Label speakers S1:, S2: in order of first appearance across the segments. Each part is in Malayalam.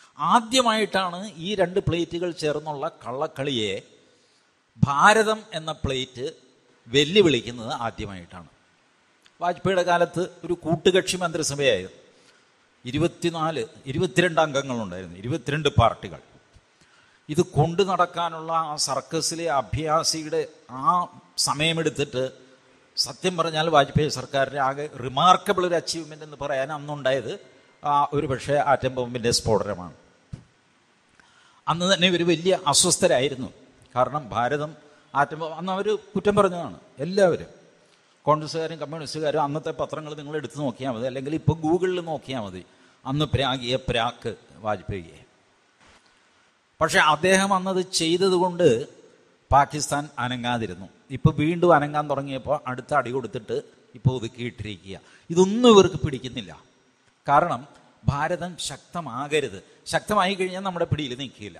S1: ആദ്യമായിട്ടാണ് ഈ രണ്ട് പ്ലേറ്റുകൾ ചേർന്നുള്ള കള്ളക്കളിയെ ഭാരതം എന്ന പ്ലേറ്റ് വെല്ലുവിളിക്കുന്നത് ആദ്യമായിട്ടാണ് വാജ്പേയിയുടെ കാലത്ത് ഒരു കൂട്ടുകക്ഷി മന്ത്രിസഭയായിരുന്നു ഇരുപത്തിനാല് ഇരുപത്തിരണ്ട് അംഗങ്ങളുണ്ടായിരുന്നു ഇരുപത്തിരണ്ട് പാർട്ടികൾ ഇത് കൊണ്ടു നടക്കാനുള്ള ആ സർക്കസിലെ അഭ്യാസിയുടെ ആ സമയമെടുത്തിട്ട് സത്യം പറഞ്ഞാൽ വാജ്പേയി സർക്കാരിൻ്റെ ആകെ റിമാർക്കബിൾ ഒരു അച്ചീവ്മെൻ്റ് എന്ന് പറയാൻ അന്നുണ്ടായത് ആ ഒരു പക്ഷേ ആറ്റം ബോംബിൻ്റെ സ്ഫോടനമാണ് അന്ന് തന്നെ ഇവർ വലിയ അസ്വസ്ഥരായിരുന്നു കാരണം ഭാരതം ആറ്റം ബോംബ് അന്ന് അവർ കുറ്റം പറഞ്ഞതാണ് എല്ലാവരും കോൺഗ്രസ്സുകാരും കമ്മ്യൂണിസ്റ്റുകാരും അന്നത്തെ പത്രങ്ങൾ നിങ്ങൾ എടുത്തു നോക്കിയാൽ മതി അല്ലെങ്കിൽ ഇപ്പോൾ ഗൂഗിളിൽ നോക്കിയാൽ മതി അന്ന് പ്രാഗിയ പ്രാക്ക് വാജ്പേയിയെ പക്ഷെ അദ്ദേഹം അന്നത് ചെയ്തതുകൊണ്ട് പാകിസ്ഥാൻ അനങ്ങാതിരുന്നു ഇപ്പോൾ വീണ്ടും അനങ്ങാൻ തുടങ്ങിയപ്പോൾ അടുത്ത അടി കൊടുത്തിട്ട് ഇപ്പോൾ ഒതുക്കിയിട്ടിരിക്കുക ഇതൊന്നും ഇവർക്ക് പിടിക്കുന്നില്ല കാരണം ഭാരതം ശക്തമാകരുത് ശക്തമായി കഴിഞ്ഞാൽ നമ്മുടെ പിടിയിൽ നിൽക്കില്ല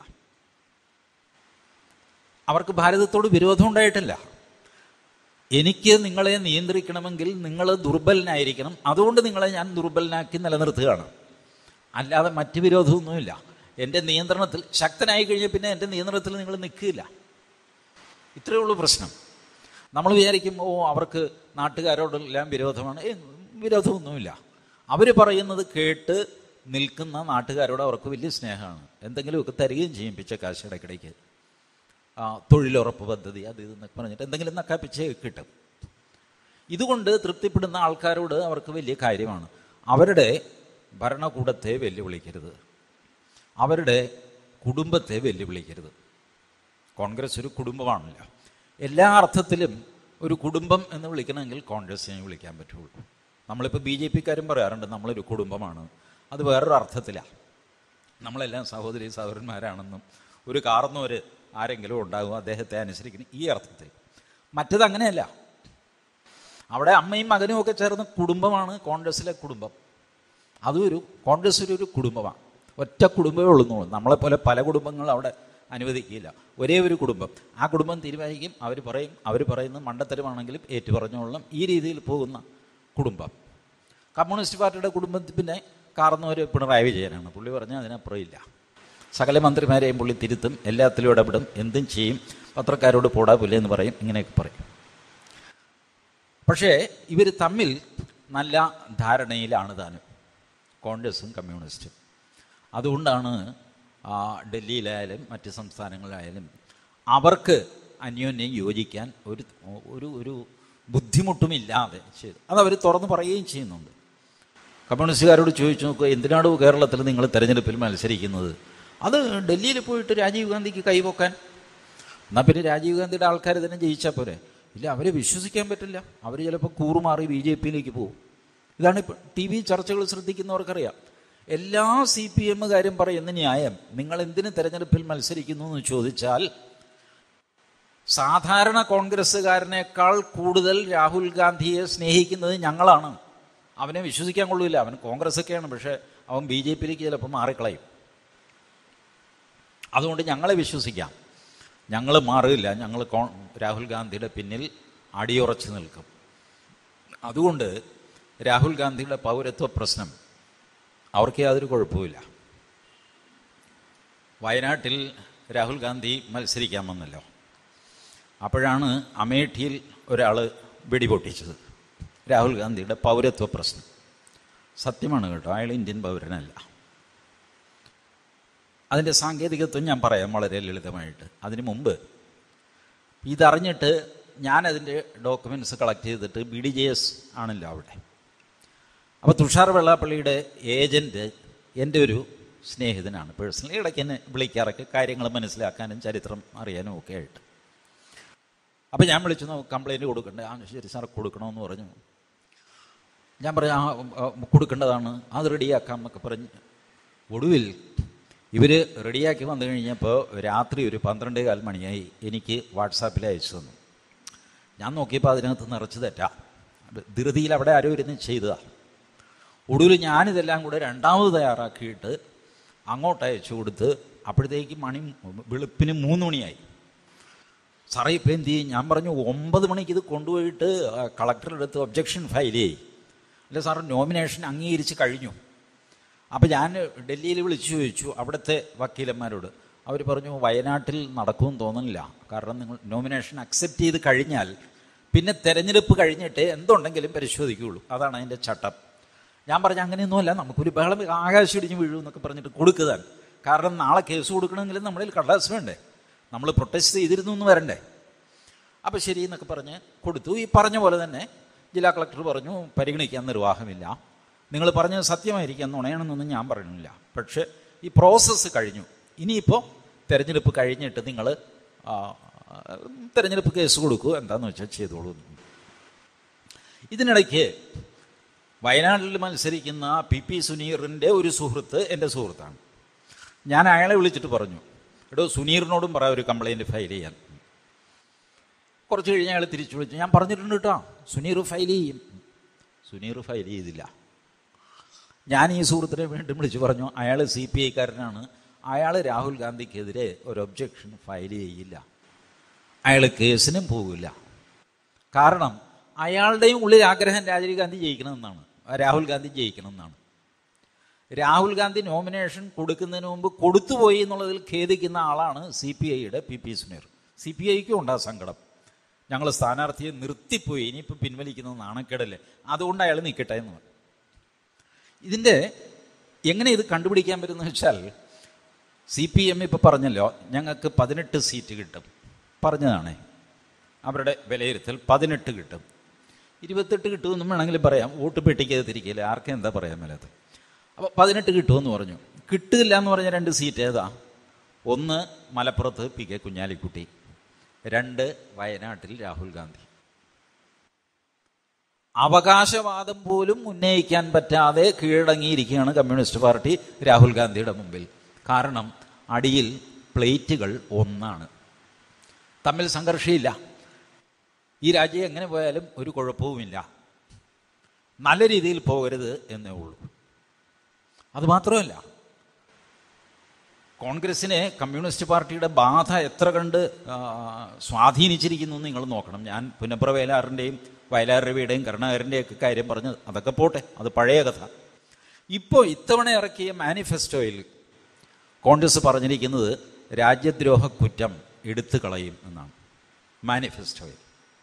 S1: അവർക്ക് ഭാരതത്തോട് വിരോധം ഉണ്ടായിട്ടില്ല എനിക്ക് നിങ്ങളെ നിയന്ത്രിക്കണമെങ്കിൽ നിങ്ങൾ ദുർബലനായിരിക്കണം അതുകൊണ്ട് നിങ്ങളെ ഞാൻ ദുർബലനാക്കി നിലനിർത്തുകയാണ് അല്ലാതെ മറ്റ് വിരോധമൊന്നുമില്ല എൻ്റെ നിയന്ത്രണത്തിൽ ശക്തനായി കഴിഞ്ഞാൽ പിന്നെ എൻ്റെ നിയന്ത്രണത്തിൽ നിങ്ങൾ നിൽക്കില്ല ഇത്രയേ ഉള്ളൂ പ്രശ്നം നമ്മൾ വിചാരിക്കും ഓ അവർക്ക് നാട്ടുകാരോടെല്ലാം വിരോധമാണ് ഏ വിരോധമൊന്നുമില്ല അവർ പറയുന്നത് കേട്ട് നിൽക്കുന്ന നാട്ടുകാരോട് അവർക്ക് വലിയ സ്നേഹമാണ് എന്തെങ്കിലുമൊക്കെ തരികയും ചെയ്യും പിച്ചക്കാശ് ഇടയ്ക്കിടയ്ക്ക് ആ, തൊഴിലുറപ്പ് പദ്ധതി അത് ഇതെന്നൊക്കെ പറഞ്ഞിട്ട് എന്തെങ്കിലും നക്കാപ്പിച്ചേ കിട്ടും ഇതുകൊണ്ട് തൃപ്തിപ്പെടുന്ന ആൾക്കാരോട് അവർക്ക് വലിയ കാര്യമാണ് അവരുടെ ഭരണകൂടത്തെ വെല്ലുവിളിക്കരുത് അവരുടെ കുടുംബത്തെ വെല്ലുവിളിക്കരുത് കോൺഗ്രസ് ഒരു കുടുംബമാണല്ലോ എല്ലാ അർത്ഥത്തിലും ഒരു കുടുംബം എന്ന് വിളിക്കണമെങ്കിൽ കോൺഗ്രസിനെ വിളിക്കാൻ പറ്റുള്ളൂ നമ്മളിപ്പോൾ ബി ജെ പിക്കാരും പറയാറുണ്ട് നമ്മളൊരു കുടുംബമാണ് അത് വേറൊരു അർത്ഥത്തിലാണ് നമ്മളെല്ലാം സഹോദരി സഹോദരന്മാരാണെന്നും ഒരു കാർന്നവർ ആരെങ്കിലും ഉണ്ടാകും അദ്ദേഹത്തെ അനുസരിക്കുന്ന ഈ അർത്ഥത്തിൽ മറ്റത് അങ്ങനെയല്ല അവിടെ അമ്മയും മകനും ഒക്കെ ചേർന്ന് കുടുംബമാണ് കോൺഗ്രസിലെ കുടുംബം അതും ഒരു കോൺഗ്രസ് ഒരു ഒരു കുടുംബമാണ് ഒറ്റ കുടുംബമേ ഉള്ളൂ എന്ന് തോന്നുന്നു. നമ്മളെപ്പോലെ പല കുടുംബങ്ങളും അവിടെ അനുവദിക്കില്ല ഒരേ ഒരു കുടുംബം ആ കുടുംബം തീരുമാനിക്കും അവർ പറയും അവർ പറയുന്ന മണ്ടത്തരമാണെങ്കിലും ഏറ്റു പറഞ്ഞോളണം ഈ രീതിയിൽ പോകുന്ന കുടുംബം കമ്മ്യൂണിസ്റ്റ് പാർട്ടിയുടെ കുടുംബത്തിൽ പിന്നെ കാർന്നവർ പിണറായി വിജയനാണ് പുള്ളി പറഞ്ഞാൽ അതിനപ്പുറം ഇല്ല സകല മന്ത്രിമാരെയും പുള്ളി തിരുത്തും എല്ലാത്തിലും ഇടപെടും എന്തും ചെയ്യും പത്രക്കാരോട് പോടാ പുല്ലേ എന്ന് പറയും ഇങ്ങനെയൊക്കെ പറയും പക്ഷേ ഇവർ തമ്മിൽ നല്ല ധാരണയിലാണ് താനും കോൺഗ്രസും കമ്മ്യൂണിസ്റ്റും അതുകൊണ്ടാണ് ആ, ഡൽഹിയിലായാലും മറ്റ് സംസ്ഥാനങ്ങളിലായാലും അവർക്ക് അന്യോന്യം യോജിക്കാൻ ഒരു ഒരു ഒരു ബുദ്ധിമുട്ടുമില്ലാതെ ചെയ്തു അതവർ തുറന്ന് പറയുകയും ചെയ്യുന്നുണ്ട് കമ്മ്യൂണിസ്റ്റുകാരോട് ചോദിച്ചു നോക്കുക എന്തിനാണ് കേരളത്തിൽ നിങ്ങൾ തെരഞ്ഞെടുപ്പിൽ മത്സരിക്കുന്നത് അത് ഡൽഹിയിൽ പോയിട്ട് രാജീവ് ഗാന്ധിക്ക് കൈവക്കാൻ എന്നാൽ പിന്നെ രാജീവ് ഗാന്ധിയുടെ ആൾക്കാർ തന്നെ ജയിച്ചാൽ പോരെ ഇല്ല അവരെ വിശ്വസിക്കാൻ പറ്റില്ല അവർ ചിലപ്പോൾ കൂറുമാറി ബി ജെ പിയിലേക്ക് പോകും ഇതാണ് ഇപ്പോൾ ടി വി ചർച്ചകൾ ശ്രദ്ധിക്കുന്നവർക്കറിയാം എല്ലാ സി പി എമ്മുകാരും പറയുന്ന ന്യായം നിങ്ങൾ എന്തിന് തെരഞ്ഞെടുപ്പിൽ മത്സരിക്കുന്നു എന്ന് ചോദിച്ചാൽ സാധാരണ കോൺഗ്രസ്സുകാരനേക്കാൾ കൂടുതൽ രാഹുൽ ഗാന്ധിയെ സ്നേഹിക്കുന്നത് ഞങ്ങളാണ് അവനെ വിശ്വസിക്കാൻ കൊള്ളില്ല അവൻ കോൺഗ്രസ്സൊക്കെയാണ് പക്ഷേ അവൻ ബി ജെ പിയിലേക്ക് ചിലപ്പോൾ മാറിക്കളയും അതുകൊണ്ട് ഞങ്ങളെ വിശ്വസിക്കാം ഞങ്ങൾ മാറില്ല ഞങ്ങൾ കോ രാഹുൽ ഗാന്ധിയുടെ പിന്നിൽ അടിയുറച്ച് നിൽക്കും അതുകൊണ്ട് രാഹുൽ ഗാന്ധിയുടെ പൗരത്വ പ്രശ്നം അവർക്ക് യാതൊരു കുഴപ്പമില്ല വയനാട്ടിൽ രാഹുൽ ഗാന്ധി മത്സരിക്കാൻ വന്നല്ലോ അപ്പോഴാണ് അമേഠിയിൽ ഒരാൾ വെടിപൊട്ടിച്ചത് രാഹുൽ ഗാന്ധിയുടെ പൗരത്വ പ്രശ്നം സത്യമാണ് കേട്ടോ അയാൾ ഇന്ത്യൻ പൗരനല്ല അതിൻ്റെ സാങ്കേതികത്വം ഞാൻ പറയാം വളരെ ലളിതമായിട്ട് അതിനു മുമ്പ് ഇതറിഞ്ഞിട്ട് ഞാനതിൻ്റെ ഡോക്യുമെൻറ്റ്സ് കളക്ട് ചെയ്തിട്ട് ബി ഡി ജെ എസ് ആണല്ലോ അവിടെ അപ്പോൾ തുഷാർ വെള്ളാപ്പള്ളിയുടെ ഏജൻറ്റ് എൻ്റെ ഒരു സ്നേഹിതനാണ് പേഴ്സണലി ഇടയ്ക്ക് എന്നെ വിളിക്കാറൊക്കെ കാര്യങ്ങൾ മനസ്സിലാക്കാനും ചരിത്രം അറിയാനും ഒക്കെ ആയിട്ട് അപ്പോൾ ഞാൻ വിളിച്ചു കംപ്ലൈൻറ്റ് കൊടുക്കണ്ടേ ആ ശരി സാർ കൊടുക്കണമെന്ന് പറഞ്ഞു ഞാൻ പറഞ്ഞു ആ ആ, കൊടുക്കേണ്ടതാണ് അത് റെഡിയാക്കാം എന്നൊക്കെ പറഞ്ഞ് ഒടുവിൽ ഇവർ റെഡിയാക്കി വന്നു കഴിഞ്ഞപ്പോൾ രാത്രി ഒരു പന്ത്രണ്ടേ കാൽ മണിയായി എനിക്ക് വാട്സാപ്പിൽ അയച്ചു തന്നു ഞാൻ നോക്കിയപ്പോൾ അതിനകത്ത് നിറച്ച് തെറ്റാ അത് ധൃതിയിൽ അവിടെ ആരോ ഇരുന്ന് ചെയ്തതാണ് ഒടുവിൽ ഞാനിതെല്ലാം കൂടെ രണ്ടാമത് തയ്യാറാക്കിയിട്ട് അങ്ങോട്ട് അയച്ചു കൊടുത്ത് അപ്പോഴത്തേക്ക് മണി വെളുപ്പിന് മൂന്ന് മണിയായി സാറേ ഇപ്പം എന്ത് ചെയ്യും ഞാൻ പറഞ്ഞു ഒമ്പത് മണിക്ക് ഇത് കൊണ്ടുപോയിട്ട് കളക്ടറുടെ അടുത്ത് ഒബ്ജക്ഷൻ ഫയൽ ചെയ്യും അല്ല സാർ നോമിനേഷൻ അംഗീകരിച്ച് കഴിഞ്ഞു അപ്പം ഞാൻ ഡൽഹിയിൽ വിളിച്ചു ചോദിച്ചു അവിടുത്തെ വക്കീലന്മാരോട് അവർ പറഞ്ഞു വയനാട്ടിൽ നടക്കുമെന്ന് തോന്നുന്നില്ല കാരണം നിങ്ങൾ നോമിനേഷൻ അക്സെപ്റ്റ് ചെയ്ത് കഴിഞ്ഞാൽ പിന്നെ തെരഞ്ഞെടുപ്പ് കഴിഞ്ഞിട്ട് എന്തുണ്ടെങ്കിലും പരിശോധിക്കുകയുള്ളൂ അതാണ് അതിൻ്റെ ചട്ടം ഞാൻ പറഞ്ഞു അങ്ങനെയൊന്നുമല്ല നമുക്കൊരു ബഹളം ആകാശം ഇടിഞ്ഞ് വീഴും എന്നൊക്കെ പറഞ്ഞിട്ട് കൊടുക്കുകയാണ് കാരണം നാളെ കേസ് കൊടുക്കണമെങ്കിൽ നമ്മളിൽ കടലാസ് വേണ്ടേ നമ്മൾ പ്രൊട്ടസ്റ്റ് ചെയ്തിരുന്നു എന്ന് വരണ്ടേ അപ്പോൾ ശരി എന്നൊക്കെ പറഞ്ഞ് കൊടുത്തു ഈ പറഞ്ഞ പോലെ തന്നെ ജില്ലാ കളക്ടർ പറഞ്ഞു പരിഗണിക്കാൻ നിർവാഹമില്ല നിങ്ങൾ പറഞ്ഞത് സത്യമായിരിക്കാം നുണയണമെന്നൊന്നും ഞാൻ പറയുന്നില്ല പക്ഷേ ഈ പ്രോസസ്സ് കഴിഞ്ഞു ഇനിയിപ്പോൾ തെരഞ്ഞെടുപ്പ് കഴിഞ്ഞിട്ട് നിങ്ങൾ തെരഞ്ഞെടുപ്പ് കേസ് കൊടുക്കൂ എന്താന്ന് വെച്ചാൽ ചെയ്തോളൂ ഇതിനിടയ്ക്ക് വയനാട്ടിൽ മത്സരിക്കുന്ന പി പി സുനീറിൻ്റെ ഒരു സുഹൃത്ത് എൻ്റെ സുഹൃത്താണ് ഞാൻ അയാളെ വിളിച്ചിട്ട് പറഞ്ഞു എടോ സുനീറിനോടും പറയാം ഒരു കംപ്ലൈൻറ്റ് ഫയൽ ചെയ്യാൻ കുറച്ച് കഴിഞ്ഞ് അയാൾ തിരിച്ചു വിളിച്ചു ഞാൻ പറഞ്ഞിട്ടുണ്ട് കേട്ടോ സുനീർ ഫയൽ ചെയ്യും സുനീർ ഫയൽ ചെയ്തില്ല ഞാൻ ഈ സുഹൃത്തിനെ വീണ്ടും വിളിച്ചു പറഞ്ഞു അയാൾ സി പി ഐക്കാരനാണ് അയാൾ രാഹുൽ ഗാന്ധിക്കെതിരെ ഒരു ഒബ്ജക്ഷൻ ഫയൽ ചെയ്യില്ല അയാൾ കേസിനും പോകില്ല കാരണം അയാളുടെയും ഉള്ളിൽ ആഗ്രഹം രാജീവ് ഗാന്ധി ജയിക്കണമെന്നാണ് രാഹുൽ ഗാന്ധി ജയിക്കണമെന്നാണ് രാഹുൽ ഗാന്ധി നോമിനേഷൻ കൊടുക്കുന്നതിന് മുമ്പ് കൊടുത്തുപോയി എന്നുള്ളതിൽ ഖേദിക്കുന്ന ആളാണ് സി പി ഐയുടെ P P Suneer C P ഐക്കും ഉണ്ടാ സങ്കടം ഞങ്ങൾ സ്ഥാനാർത്ഥിയെ നിർത്തിപ്പോയി ഇനിയിപ്പോൾ പിൻവലിക്കുന്നത് നാണക്കേടല്ലേ അതുകൊണ്ട് അയാൾ നിൽക്കട്ടെ എന്ന് പറഞ്ഞു ഇതിൻ്റെ എങ്ങനെ ഇത് കണ്ടുപിടിക്കാൻ പറ്റുമെന്ന് വെച്ചാൽ സി പി എം ഇപ്പോൾ പറഞ്ഞല്ലോ ഞങ്ങൾക്ക് പതിനെട്ട് സീറ്റ് കിട്ടും പറഞ്ഞതാണേ അവരുടെ വിലയിരുത്തൽ പതിനെട്ട് കിട്ടും ഇരുപത്തെട്ട് കിട്ടുമെന്നും വേണമെങ്കിലും പറയാം വോട്ട് പെട്ടിക്കകത്തിരിക്കില്ല ആർക്കും എന്താ പറയാൻ മേലാത്ത അപ്പോൾ പതിനെട്ട് കിട്ടുമെന്ന് പറഞ്ഞു കിട്ടില്ല എന്ന് പറഞ്ഞ രണ്ട് സീറ്റ് ഏതാ ഒന്ന് മലപ്പുറത്ത് പി കെ കുഞ്ഞാലിക്കുട്ടി രണ്ട് വയനാട്ടിൽ രാഹുൽ ഗാന്ധി അവകാശവാദം പോലും ഉന്നയിക്കാൻ പറ്റാതെ കീഴടങ്ങിയിരിക്കുകയാണ് കമ്മ്യൂണിസ്റ്റ് പാർട്ടി രാഹുൽ ഗാന്ധിയുടെ മുമ്പിൽ കാരണം അടിയിൽ പ്ലേറ്റുകൾ ഒന്നാണ് തമ്മിൽ സംഘർഷമില്ല ഈ രാജ്യം എങ്ങനെ പോയാലും ഒരു കുഴപ്പവുമില്ല നല്ല രീതിയിൽ പോകരുത് എന്നേ ഉള്ളൂ അതുമാത്രമല്ല കോൺഗ്രസിനെ കമ്മ്യൂണിസ്റ്റ് പാർട്ടിയുടെ ബാധ എത്ര കണ്ട് ആ, സ്വാധീനിച്ചിരിക്കുന്നു എന്ന് നിങ്ങൾ നോക്കണം ഞാൻ പുനപ്ര വയലാറിൻ്റെയും വയലാർ രവിയുടെയും കരുണാകരൻ്റെയും ഒക്കെ കാര്യം പറഞ്ഞ് അതൊക്കെ പോട്ടെ അത് പഴയ കഥ ഇപ്പോൾ ഇത്തവണ ഇറക്കിയ മാനിഫെസ്റ്റോയിൽ കോൺഗ്രസ് പറഞ്ഞിരിക്കുന്നത് രാജ്യദ്രോഹ കുറ്റം എടുത്തു കളയും എന്നാണ് മാനിഫെസ്റ്റോയിൽ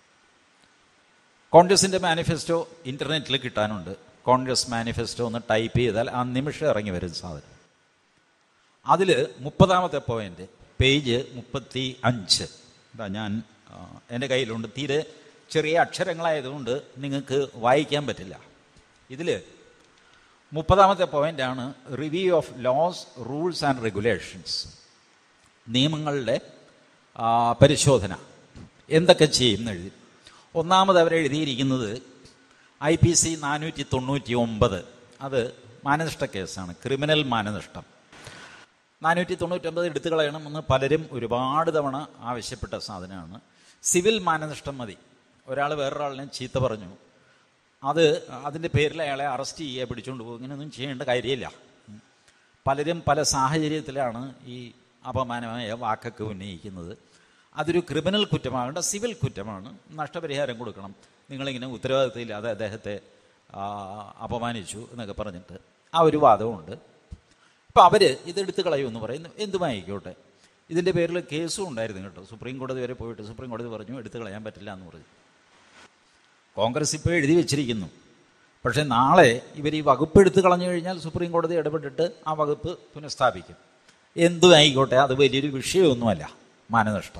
S1: കോൺഗ്രസിൻ്റെ മാനിഫെസ്റ്റോ ഇൻ്റർനെറ്റിൽ കിട്ടാനുണ്ട് കോൺഗ്രസ് മാനിഫെസ്റ്റോ ഒന്ന് ടൈപ്പ് ചെയ്താൽ ആ നിമിഷം ഇറങ്ങി വരും സാധനം അതിൽ മുപ്പതാമത്തെ പോയിന്റ് പേജ് മുപ്പത്തി അഞ്ച് ഇതാ ഞാൻ ആ, എൻ്റെ കയ്യിലുണ്ട് തീരെ ചെറിയ അക്ഷരങ്ങളായതുകൊണ്ട് നിങ്ങൾക്ക് വായിക്കാൻ പറ്റില്ല ഇതിൽ മുപ്പതാമത്തെ പോയിൻ്റാണ് review of laws rules and regulations നിയമങ്ങളുടെ ആ, പരിശോധന എന്തൊക്കെ ചെയ്യും എന്ന് എഴുതി ഒന്നാമത് അവരെഴുതിയിരിക്കുന്നത് ഐ പി സി നാനൂറ്റി തൊണ്ണൂറ്റി ഒമ്പത് അത് മാനനഷ്ട കേസാണ് ക്രിമിനൽ മാനനഷ്ടം നാനൂറ്റി തൊണ്ണൂറ്റൊമ്പത് എടുത്തു കളയണമെന്ന് പലരും ഒരുപാട് തവണ ആവശ്യപ്പെട്ട സാധനമാണ് സിവിൽ മാനനഷ്ടം മതി ഒരാൾ വേറൊരാളിനെ ചീത്ത പറഞ്ഞു അത് അതിൻ്റെ പേരിൽ അയാളെ അറസ്റ്റ് ചെയ്യുക പിടിച്ചുകൊണ്ട് പോകുക ഇങ്ങനെയൊന്നും ചെയ്യേണ്ട കാര്യമില്ല പലരും പല സാഹചര്യത്തിലാണ് ഈ അപമാനമായ വാക്കൊക്കെ ഉന്നയിക്കുന്നത് അതൊരു ക്രിമിനൽ കുറ്റമാകേണ്ട സിവിൽ കുറ്റമാണ് നഷ്ടപരിഹാരം കൊടുക്കണം നിങ്ങളിങ്ങനെ ഉത്തരവാദിത്തമില്ലാതെ അദ്ദേഹത്തെ ആ, അപമാനിച്ചു എന്നൊക്കെ പറഞ്ഞിട്ട് ആ ഒരു വാദമുണ്ട് അപ്പോൾ അവർ ഇതെടുത്ത് കളയുമെന്ന് പറയുന്നു എന്തുമായിക്കോട്ടെ ഇതിൻ്റെ പേരിൽ കേസും ഉണ്ടായിരുന്നു കേട്ടോ സുപ്രീം കോടതി വരെ പോയിട്ട് സുപ്രീം കോടതി പറഞ്ഞു എടുത്തു കളയാൻ പറ്റില്ല എന്ന് പറഞ്ഞു കോൺഗ്രസ് ഇപ്പോൾ എഴുതി വെച്ചിരിക്കുന്നു പക്ഷേ നാളെ ഇവർ ഈ വകുപ്പ് എടുത്തു കളഞ്ഞു കഴിഞ്ഞാൽ സുപ്രീം കോടതി ഇടപെട്ടിട്ട് ആ വകുപ്പ് പുനഃസ്ഥാപിക്കും എന്തും ആയിക്കോട്ടെ അത് വലിയൊരു വിഷയമൊന്നുമല്ല മാനനഷ്ടം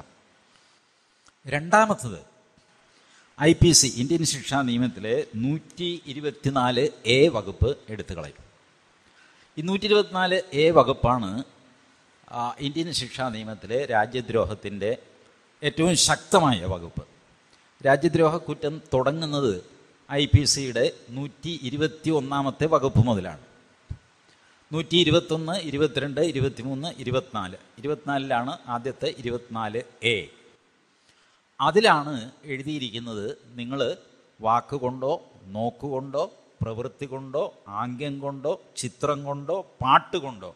S1: രണ്ടാമത്തത് ഐ പി സി ഇന്ത്യൻ ശിക്ഷാ നിയമത്തിലെ നൂറ്റി ഇരുപത്തിനാല് എ വകുപ്പ് എടുത്തു കളയും ഈ നൂറ്റി ഇരുപത്തിനാല് എ വകുപ്പാണ് ആ, ഇന്ത്യൻ ശിക്ഷാ നിയമത്തിലെ രാജ്യദ്രോഹത്തിൻ്റെ ഏറ്റവും ശക്തമായ വകുപ്പ് രാജ്യദ്രോഹ കുറ്റം തുടങ്ങുന്നത് ഐ പി സിയുടെ നൂറ്റി ഇരുപത്തി ഒന്നാമത്തെ വകുപ്പ് മുതലാണ് നൂറ്റി ഇരുപത്തൊന്ന് ഇരുപത്തിരണ്ട് ഇരുപത്തിമൂന്ന് ഇരുപത്തിനാല് ഇരുപത്തിനാലിലാണ് ആദ്യത്തെ ഇരുപത്തിനാല് എ അതിലാണ് എഴുതിയിരിക്കുന്നത് നിങ്ങൾ വാക്കുകൊണ്ടോ നോക്കുകൊണ്ടോ പ്രവൃത്തി കൊണ്ടോ ആംഗ്യം കൊണ്ടോ ചിത്രം കൊണ്ടോ പാട്ട് കൊണ്ടോ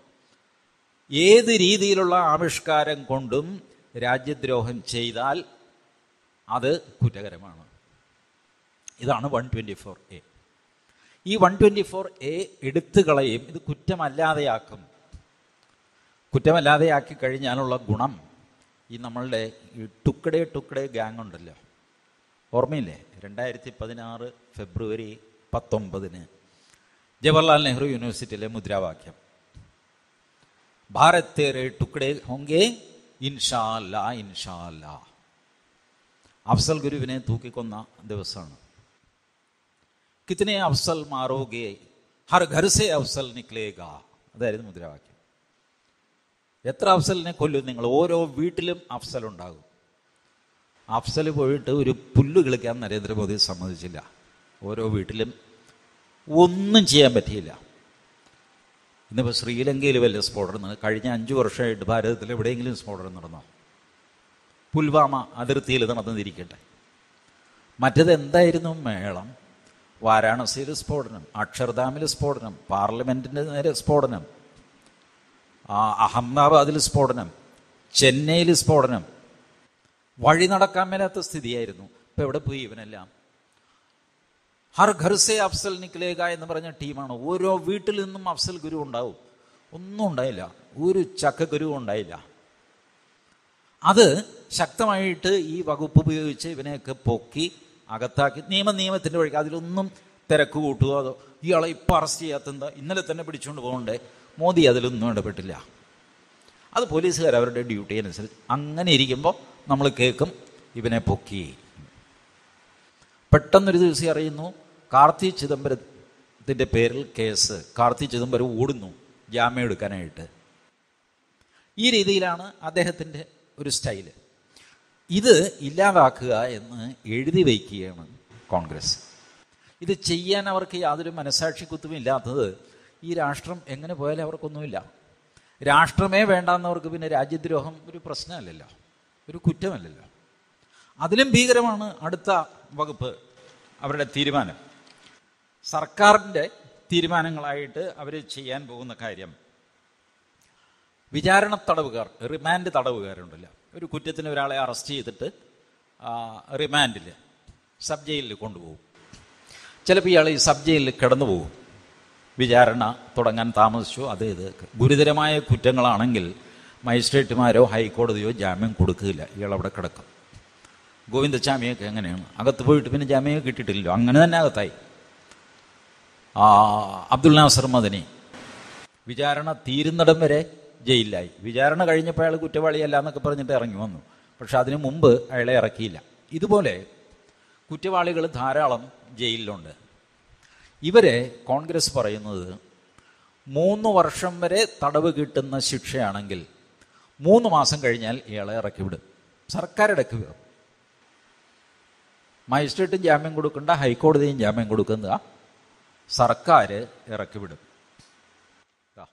S1: ഏത് രീതിയിലുള്ള ആവിഷ്കാരം കൊണ്ടും രാജ്യദ്രോഹം ചെയ്താൽ അത് കുറ്റകരമാണ് ഇതാണ് വൺ ട്വൻറ്റി ഫോർ എ ഈ വൺ ട്വൻറ്റി ഫോർ എ എടുത്തു കളയും ഇത് കുറ്റമല്ലാതെയാക്കും കുറ്റമല്ലാതെയാക്കി കഴിഞ്ഞാലുള്ള ഗുണം ഈ നമ്മളുടെ ഈ ടുക്കടേ ടുക്കടേ ഗ്യാങ് ഉണ്ടല്ലോ ഓർമ്മയില്ലേ രണ്ടായിരത്തി പതിനാറ് ഫെബ്രുവരി പത്തൊമ്പതിന് ജവഹർലാൽ നെഹ്റു യൂണിവേഴ്സിറ്റിയിലെ മുദ്രാവാക്യം ഭാരത് തേരെ ടുക്കടേ ഹോങ്കെ ഇൻഷാല്ല ഇൻഷാല്ല അഫ്സൽ ഗുരുവിനെ തൂക്കിക്കൊന്ന ദിവസമാണ് കിത്തനെ അഫ്സൽ മാറോगे ഹർ ഘർ സെ അഫ്സൽ നിക്ലേഗ അതായിരുന്നു മുദ്രാവാക്യം എത്ര അഫ്സലിനെ കൊല്ലും നിങ്ങൾ ഓരോ വീട്ടിലും അഫ്സൽ ഉണ്ടാകും അഫ്സൽ പോയിട്ട് ഒരു പുല്ല് കളിക്കാൻ നരേന്ദ്രമോദി സമ്മതിച്ചില്ല ഓരോ വീട്ടിലും ഒന്നും ചെയ്യാൻ പറ്റിയില്ല ഇന്നിപ്പോൾ ശ്രീലങ്കയിൽ വല്ല സ്ഫോടനം നടന്നു കഴിഞ്ഞ അഞ്ച് വർഷമായിട്ട് ഭാരതത്തിൽ എവിടെയെങ്കിലും സ്ഫോടനം നടന്നോ പുൽവാമ അതിർത്തിയിൽ നടന്നിരിക്കട്ടെ മറ്റത് എന്തായിരുന്നു മേളം വാരാണസിയിൽ സ്ഫോടനം അക്ഷർധാമിൽ സ്ഫോടനം പാർലമെൻറ്റിൻ്റെ നേരെ സ്ഫോടനം ആ, അഹമ്മദാബാദിൽ സ്ഫോടനം ചെന്നൈയിൽ സ്ഫോടനം വഴി നടക്കാൻ മേലാത്ത സ്ഥിതിയായിരുന്നു ഇപ്പം എവിടെ പോയി ഇവനെല്ലാം ഹർ ഘർസെ അഫ്സൽ നിക്കലേക എന്ന് പറഞ്ഞ ടീമാണ് ഓരോ വീട്ടിൽ നിന്നും അഫ്സൽ ഗുരു ഉണ്ടാവും ഒന്നും ഉണ്ടായില്ല ഒരു ചക്ക ഗുരു ഉണ്ടായില്ല അത് ശക്തമായിട്ട് ഈ വകുപ്പ് ഉപയോഗിച്ച് ഇവനെയൊക്കെ പൊക്കി അകത്താക്കി നിയമ നിയമത്തിൻ്റെ വഴിക്ക് അതിലൊന്നും തിരക്ക് കൂട്ടുകയോ അതോ ഇയാളെ ഇപ്പം അറസ്റ്റ് ചെയ്യാത്തെന്താ ഇന്നലെ തന്നെ പിടിച്ചുകൊണ്ട് പോകണ്ടേ മോദി അതിലൊന്നും ഇടപെട്ടില്ല അത് പോലീസുകാർ അവരുടെ ഡ്യൂട്ടി അനുസരിച്ച് അങ്ങനെ ഇരിക്കുമ്പോൾ നമ്മൾ കേൾക്കും ഇവനെ പൊക്കി പെട്ടെന്നൊരു ദിവസം അറിയുന്നു കാർത്തി ചിദംബരത്തിൻ്റെ പേരിൽ കേസ് കാർത്തി ചിദംബരം ഓടുന്നു ജാമ്യം എടുക്കാനായിട്ട് ഈ രീതിയിലാണ് അദ്ദേഹത്തിൻ്റെ ഒരു സ്റ്റൈല് ഇത് ഇല്ലാതാക്കുക എന്ന് എഴുതി വയ്ക്കുകയാണ് കോൺഗ്രസ് ഇത് ചെയ്യാൻ അവർക്ക് യാതൊരു മനസാക്ഷി കുത്തും ഇല്ലാത്തത് ഈ രാഷ്ട്രം എങ്ങനെ പോയാലും അവർക്കൊന്നുമില്ല രാഷ്ട്രമേ വേണ്ടാന്നവർക്ക് പിന്നെ രാജ്യദ്രോഹം ഒരു പ്രശ്നമല്ലല്ലോ ഒരു കുറ്റമല്ലല്ലോ അതിലും ഭീകരമാണ് അടുത്ത വകുപ്പ് അവരുടെ തീരുമാനം സർക്കാരിൻ്റെ തീരുമാനങ്ങളായിട്ട് അവർ ചെയ്യാൻ പോകുന്ന കാര്യം വിചാരണ തടവുകാർ റിമാൻഡ് തടവുകാരുണ്ടല്ലോ ഒരു കുറ്റത്തിന് ഒരാളെ അറസ്റ്റ് ചെയ്തിട്ട് റിമാൻഡിൽ സബ് ജയിലിൽ കൊണ്ടുപോകും ചിലപ്പോൾ ഇയാൾ ഈ സബ് ജയിലിൽ കിടന്നു പോകും വിചാരണ തുടങ്ങാൻ താമസിച്ചു അത് ഇത് ഗുരുതരമായ കുറ്റങ്ങളാണെങ്കിൽ മജിസ്ട്രേറ്റുമാരോ ഹൈക്കോടതിയോ ജാമ്യം കൊടുക്കില്ല ഇയാൾ അവിടെ കിടക്കും ഗോവിന്ദസ്വാമിയൊക്കെ എങ്ങനെയാണ് അകത്ത് പോയിട്ട് പിന്നെ ജാമ്യം കിട്ടിയിട്ടില്ലല്ലോ അങ്ങനെ തന്നെ അകത്തായി ആ, അബ്ദുൽ നാസർ മദനി വിചാരണ തീരുന്നിടം വരെ ജയിലിലായി വിചാരണ കഴിഞ്ഞപ്പോൾ അയാൾ കുറ്റവാളിയല്ല എന്നൊക്കെ പറഞ്ഞിട്ട് ഇറങ്ങി വന്നു പക്ഷെ അതിനു മുമ്പ് അയാളെ ഇറക്കിയില്ല ഇതുപോലെ കുറ്റവാളികൾ ധാരാളം ജയിലിലുണ്ട് ഇവരെ കോൺഗ്രസ് പറയുന്നത് മൂന്ന് വർഷം വരെ തടവ് കിട്ടുന്ന ശിക്ഷയാണെങ്കിൽ മൂന്ന് മാസം കഴിഞ്ഞാൽ ഇയാളെ ഇറക്കി വിടും സർക്കാർ ഇടയ്ക്ക് വിടും മജിസ്ട്രേറ്റും ജാമ്യം കൊടുക്കണ്ട ഹൈക്കോടതിയും ജാമ്യം കൊടുക്കുന്ന സർക്കാർ ഇറക്കി വിടും ദാ.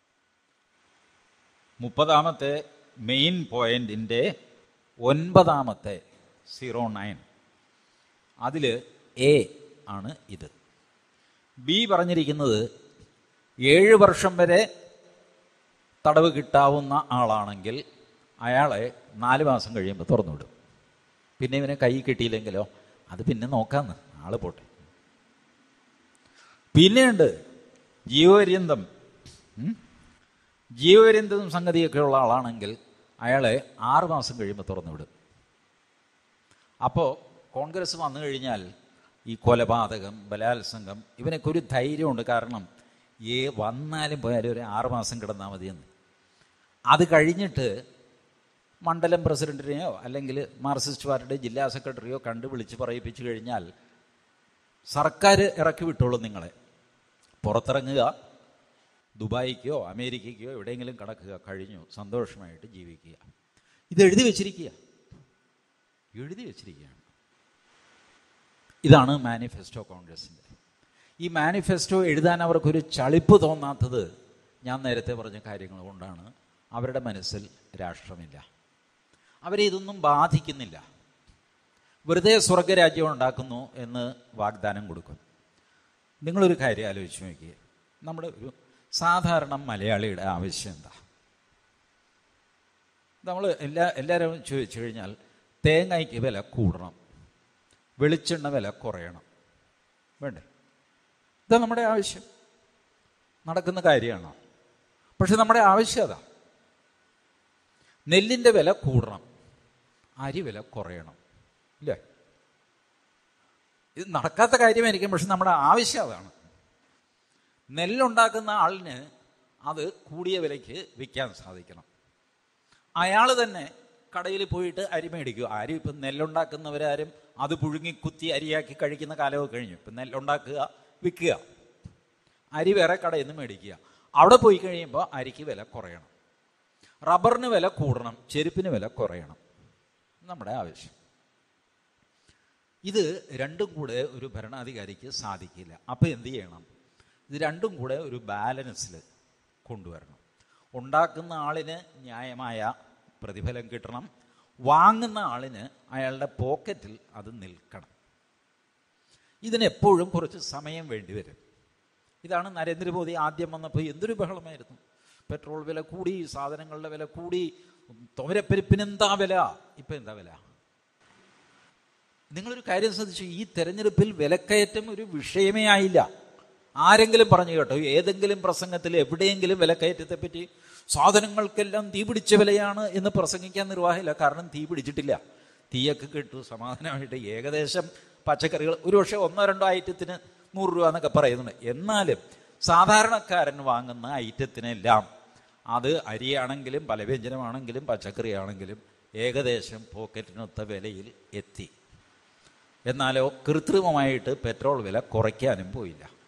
S1: മുപ്പതാമത്തെ മെയിൻ പോയിന്റിൻ്റെ ഒൻപതാമത്തെ സീറോ നയൻ അതിൽ എ ആണ് ഇത് ബി പറഞ്ഞിരിക്കുന്നത് ഏഴ് വർഷം വരെ തടവ് കിട്ടാവുന്ന ആളാണെങ്കിൽ അയാളെ നാല് മാസം കഴിയുമ്പോൾ തുറന്നു വിടും പിന്നെ ഇവനെ കൈ കിട്ടിയില്ലെങ്കിലോ അത് പിന്നെ നോക്കാന്ന് ആള് പോട്ടെ പിന്നെയുണ്ട് ജീവപര്യന്തം ഉം? ജീവപര്യന്തം സംഗതിയൊക്കെ ഉള്ള ആളാണെങ്കിൽ അയാളെ ആറ് മാസം കഴിയുമ്പോൾ തുറന്നു വിടും അപ്പോൾ കോൺഗ്രസ് വന്നു കഴിഞ്ഞാൽ ഈ കൊലപാതകം ബലാത്സംഗം ഇവനൊക്കെ ഒരു ധൈര്യമുണ്ട് കാരണം ഏ വന്നാലും പോയാലും ഒരു ആറ് മാസം കിടന്നാൽ മതിയെന്ന് അത് കഴിഞ്ഞിട്ട് മണ്ഡലം പ്രസിഡന്റിനെയോ അല്ലെങ്കിൽ മാർക്സിസ്റ്റ് പാർട്ടിയുടെ ജില്ലാ സെക്രട്ടറിയോ കണ്ട് വിളിച്ച് പറയിപ്പിച്ചു കഴിഞ്ഞാൽ സർക്കാർ ഇറക്കി വിട്ടോളും നിങ്ങളെ പുറത്തിറങ്ങുക ദുബായിക്കോ അമേരിക്കയ്ക്കോ എവിടെയെങ്കിലും കടക്കുക കഴിഞ്ഞു സന്തോഷമായിട്ട് ജീവിക്കുക ഇത് എഴുതി വെച്ചിരിക്കുക എഴുതി വെച്ചിരിക്കുകയാണ് ഇതാണ് മാനിഫെസ്റ്റോ കോൺഗ്രസിൻ്റെ ഈ മാനിഫെസ്റ്റോ എഴുതാൻ അവർക്കൊരു ചളിപ്പ് തോന്നാത്തത് ഞാൻ നേരത്തെ പറഞ്ഞ കാര്യങ്ങൾ കൊണ്ടാണ് അവരുടെ മനസ്സിൽ രാഷ്ട്രമില്ല അവരെ ഇതൊന്നും ബാധിക്കുന്നില്ല വെറുതെ സ്വർഗരാജ്യം ഉണ്ടാക്കുന്നു എന്ന് വാഗ്ദാനം കൊടുക്കും നിങ്ങളൊരു കാര്യം ആലോചിച്ച് നോക്കിയേ നമ്മുടെ ഒരു സാധാരണ മലയാളിയുടെ ആവശ്യം എന്താ നമ്മൾ എല്ലാ എല്ലാവരും ചോദിച്ചു കഴിഞ്ഞാൽ തേങ്ങയ്ക്ക് വില കൂടണം വെളിച്ചെണ്ണ വില കുറയണം വേണ്ടേ ഇതാ നമ്മുടെ ആവശ്യം നടക്കുന്ന കാര്യമാണ് പക്ഷെ നമ്മുടെ ആവശ്യം അതാ നെല്ലിൻ്റെ വില കൂടണം അരി വില കുറയണം ഇല്ലേ ഇത് നടക്കാത്ത കാര്യമായിരിക്കും പക്ഷെ നമ്മുടെ ആവശ്യം അതാണ് നെല്ലുണ്ടാക്കുന്ന ആളിന് അത് കൂടിയ വിലയ്ക്ക് വിൽക്കാൻ സാധിക്കണം അയാൾ തന്നെ കടയിൽ പോയിട്ട് അരി മേടിക്കുക ആരും ഇപ്പം നെല്ലുണ്ടാക്കുന്നവരാരും അത് പുഴുങ്ങി കുത്തി അരിയാക്കി കഴിക്കുന്ന കാലമൊക്കെ കഴിഞ്ഞു ഇപ്പം നെല്ലുണ്ടാക്കുക വിൽക്കുക അരി വേറെ കടയിൽ നിന്ന് മേടിക്കുക അവിടെ പോയി കഴിയുമ്പോൾ അരിക്ക് വില കുറയണം റബ്ബറിന് വില കൂടണം ചെരുപ്പിന് വില കുറയണം നമ്മുടെ ആവശ്യം ഇത് രണ്ടും കൂടെ ഒരു ഭരണാധികാരിക്ക് സാധിക്കില്ല അപ്പോൾ എന്ത് ചെയ്യണം ഇത് രണ്ടും കൂടെ ഒരു ബാലൻസിൽ കൊണ്ടുവരണം ഉണ്ടാക്കുന്ന ആളിന് ന്യായമായ പ്രതിഫലം കിട്ടണം വാങ്ങുന്ന ആളിന് അയാളുടെ പോക്കറ്റിൽ അത് നിൽക്കണം ഇതിനെപ്പോഴും കുറച്ച് സമയം വേണ്ടിവരും ഇതാണ് നരേന്ദ്രമോദി ആദ്യം വന്നപ്പോൾ എന്തൊരു ബഹളമായിരുന്നു പെട്രോൾ വില കൂടി സാധനങ്ങളുടെ വില കൂടി തോരപ്പരിപ്പിന് എന്താ വില ഇപ്പം എന്താ വില നിങ്ങളൊരു കാര്യം ശ്രദ്ധിച്ചു ഈ തെരഞ്ഞെടുപ്പിൽ വിലക്കയറ്റം ഒരു വിഷയമേ ആയില്ല ആരെങ്കിലും പറഞ്ഞു കേട്ടോ ഏതെങ്കിലും പ്രസംഗത്തിൽ എവിടെയെങ്കിലും വിലക്കയറ്റത്തെപ്പറ്റി സാധനങ്ങൾക്കെല്ലാം തീ പിടിച്ച വിലയാണ് എന്ന് പ്രസംഗിക്കാൻ നിർവാഹമില്ല കാരണം തീ പിടിച്ചിട്ടില്ല തീയൊക്കെ കിട്ടു സമാധാനമായിട്ട് ഏകദേശം പച്ചക്കറികൾ ഒരുപക്ഷെ ഒന്നോ രണ്ടോ ഐറ്റത്തിന് നൂറ് രൂപ എന്നൊക്കെ പറയുന്നുണ്ട് എന്നാലും സാധാരണക്കാരൻ വാങ്ങുന്ന ഐറ്റത്തിനെല്ലാം അത് അരിയാണെങ്കിലും പലവ്യഞ്ജനമാണെങ്കിലും പച്ചക്കറിയാണെങ്കിലും ഏകദേശം പോക്കറ്റിനൊത്ത വിലയിൽ എത്തി എന്നാലോ കൃത്രിമമായിട്ട് പെട്രോൾ വില കുറയ്ക്കാനും പോയില്ല